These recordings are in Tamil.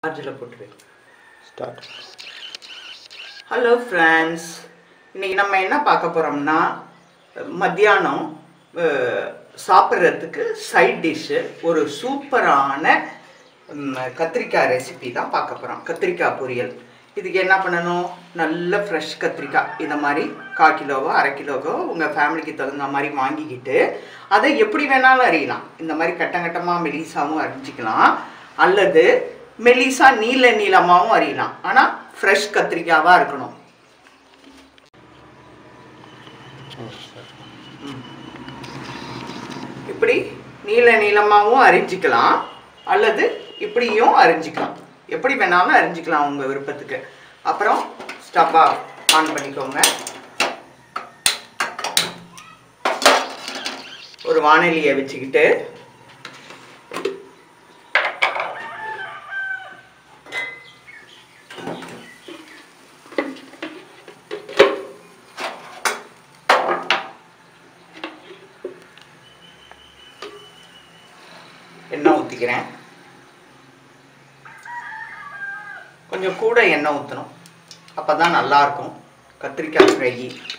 சார்ஜில் போட்டு ஸ்டார்ட் ஹலோ ஃப்ரெண்ட்ஸ் இன்னைக்கு நம்ம என்ன பார்க்க போகிறோம்னா மத்தியானம் அஹ், சாப்பிட்றதுக்கு சைட் டிஷ்ஷு ஒரு சூப்பரான ம், கத்திரிக்காய் ரெசிபி தான் பார்க்க போகிறோம் கத்திரிக்காய் பொரியல் இதுக்கு என்ன பண்ணணும் நல்ல ஃப்ரெஷ் கத்திரிக்காய் இந்த மாதிரி கால் கிலோவோ அரை கிலோவோ உங்கள் ஃபேமிலிக்கு தகுந்த மாதிரி வாங்கிக்கிட்டு அதை எப்படி வேணாலும் அறியலாம் இந்த மாதிரி கட்டங்கட்டமாக மெலிசாவும் அரிஞ்சிக்கலாம் அல்லது மெலிசா நீல நீளமாகவும் அறியலாம் ஆனால் ஃப்ரெஷ் கத்திரிக்காவாக இருக்கணும் இப்படி நீல நீளமாகவும் அரிஞ்சிக்கலாம் அல்லது இப்படியும் அரிஞ்சிக்கலாம் எப்படி வேணாலும் அரிஞ்சிக்கலாம் உங்கள் விருப்பத்துக்கு அப்புறம் ஸ்டவ்வா ஆன் பண்ணிக்கோங்க ஒரு வானொலியை வச்சுக்கிட்டு எண்ணெய் ஊற்றிக்கிறேன் கொஞ்சம் கூட எண்ணெய் ஊற்றணும் அப்போ தான் நல்லாயிருக்கும் கத்திரிக்காய் ஃப்ரை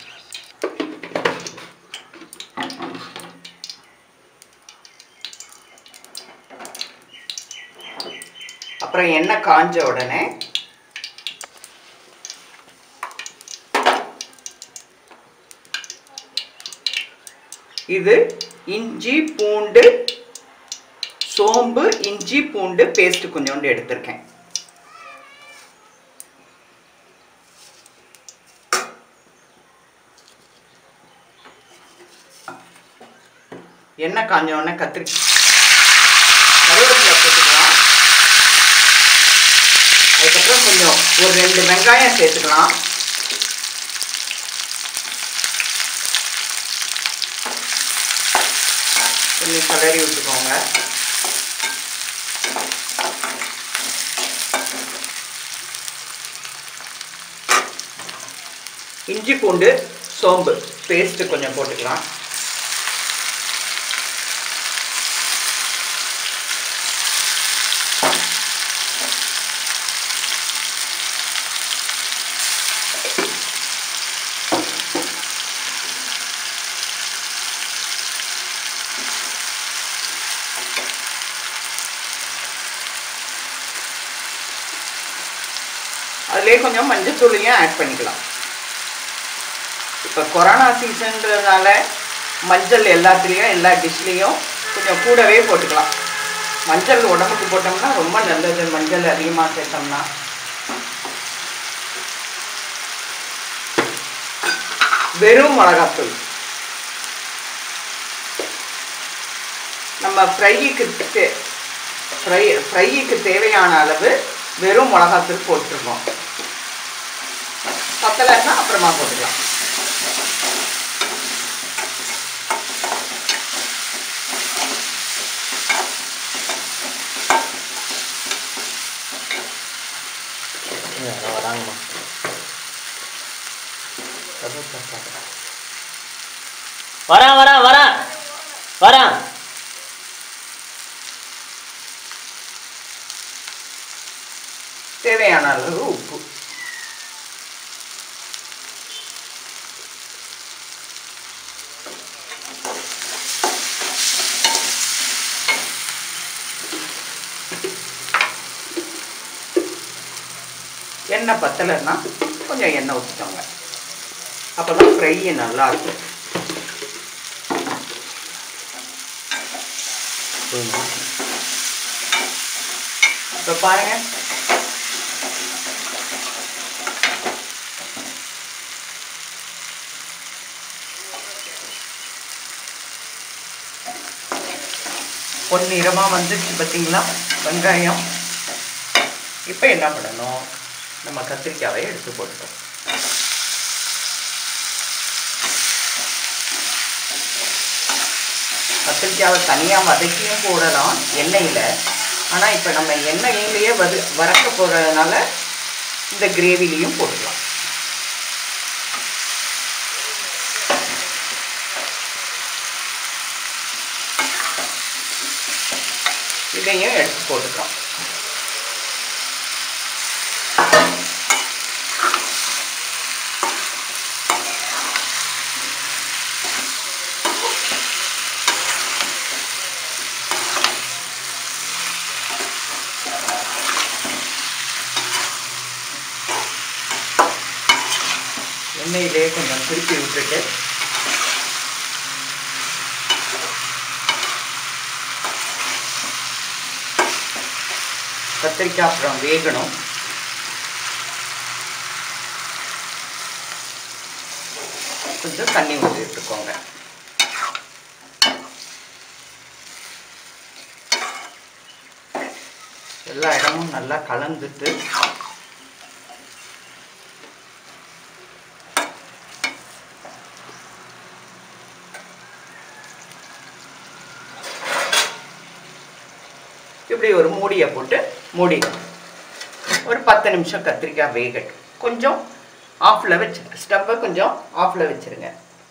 அப்புறம் எண்ணெய் காஞ்ச உடனே இது இஞ்சி பூண்டு சோம்பு இஞ்சி பூண்டு பேஸ்ட் கொஞ்சோண்டு எடுத்திருக்கேன் எண்ணெய் காஞ்ச உடனே கத்திரி கருவேப்பிலை போட்டுக்கலாம் அதுக்கப்புறம் கொஞ்சம் ஒரு ரெண்டு வெங்காயம் சேர்த்துக்கலாம் கொஞ்சம் கலரி விட்டுக்கோங்க இஞ்சி பூண்டு சோம்பு பேஸ்ட்டு கொஞ்சம் போட்டுக்கலாம் அதுலேயே கொஞ்சம் மஞ்சத்தூளையும் ஆட் பண்ணிக்கலாம் இப்போ கொரோனா சீசன்றதுனால மஞ்சள் எல்லாத்துலேயும் எல்லா டிஷ்லேயும் கொஞ்சம் கூடவே போட்டுக்கலாம் மஞ்சள் உடம்புக்கு போட்டோம்னா ரொம்ப நல்லது மஞ்சள் அதிகமாக சேர்த்தோம்னா வெறும் மிளகாத்தூள் நம்ம ஃப்ரைக்கு ஃப்ரை ஃப்ரைக்கு தேவையான அளவு வெறும் மிளகாத்தூள் போட்டிருக்கோம் பத்தலைன்னா அப்புறமா போட்டுக்கலாம் யாரோ வராங்கம்மா வரேன் வரேன் வரேன் வரேன் தேவையான அளவு உப்பு எண்ணெய் பத்தலைன்னா கொஞ்சம் எண்ணெய் ஊற்றிக்கோங்க அப்போ தான் ஃப்ரை நல்லா இருக்கும் சரிம்மா இப்போ பாருங்கள் பொன்னிறமாக வந்துருச்சு பார்த்தீங்களா வெங்காயம் இப்போ என்ன பண்ணணும் நம்ம கத்திரிக்காயை எடுத்து போட்டுட்டோம் கத்திரிக்காவை தனியாக வதக்கியும் போடலாம் எண்ணெயில் ஆனால் இப்போ நம்ம எண்ணெயிலேயே வது வறக்க போகிறதுனால இந்த கிரேவிலையும் போட்டுக்கலாம் இதையும் எடுத்து போட்டுக்கலாம் எண்ணெயிலே கொஞ்சம் திருப்பி விட்டுட்டு கத்திரிக்காய் அப்புறம் வேகணும் கொஞ்சம் தண்ணி ஊற்றி விட்டுக்கோங்க எல்லா இடமும் நல்லா கலந்துட்டு இப்படி ஒரு மூடியை போட்டு மூடிடும் ஒரு பத்து நிமிஷம் கத்திரிக்காய் வேகட்டும் கொஞ்சம் ஆஃபில் வச்சு ஸ்டவ்வை கொஞ்சம் ஆஃபில் வச்சுருங்க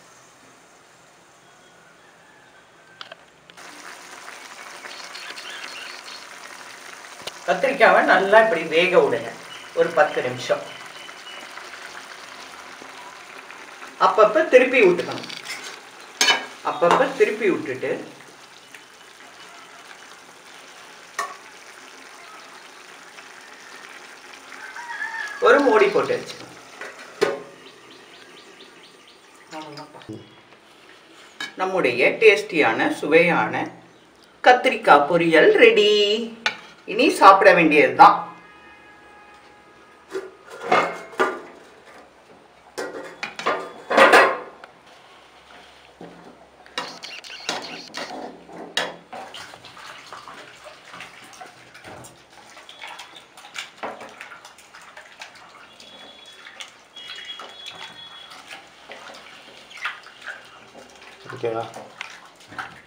கத்திரிக்காவை நல்லா இப்படி வேக விடுங்க ஒரு பத்து நிமிஷம் அப்பப்போ திருப்பி விட்டுக்கணும் அப்பப்போ திருப்பி விட்டுட்டு ஒரு மூடி போட்டு வச்சுக்கணும் நம்முடைய டேஸ்டியான சுவையான கத்திரிக்காய் பொரியல் ரெடி இனி சாப்பிட வேண்டியதுதான் ஓகேவா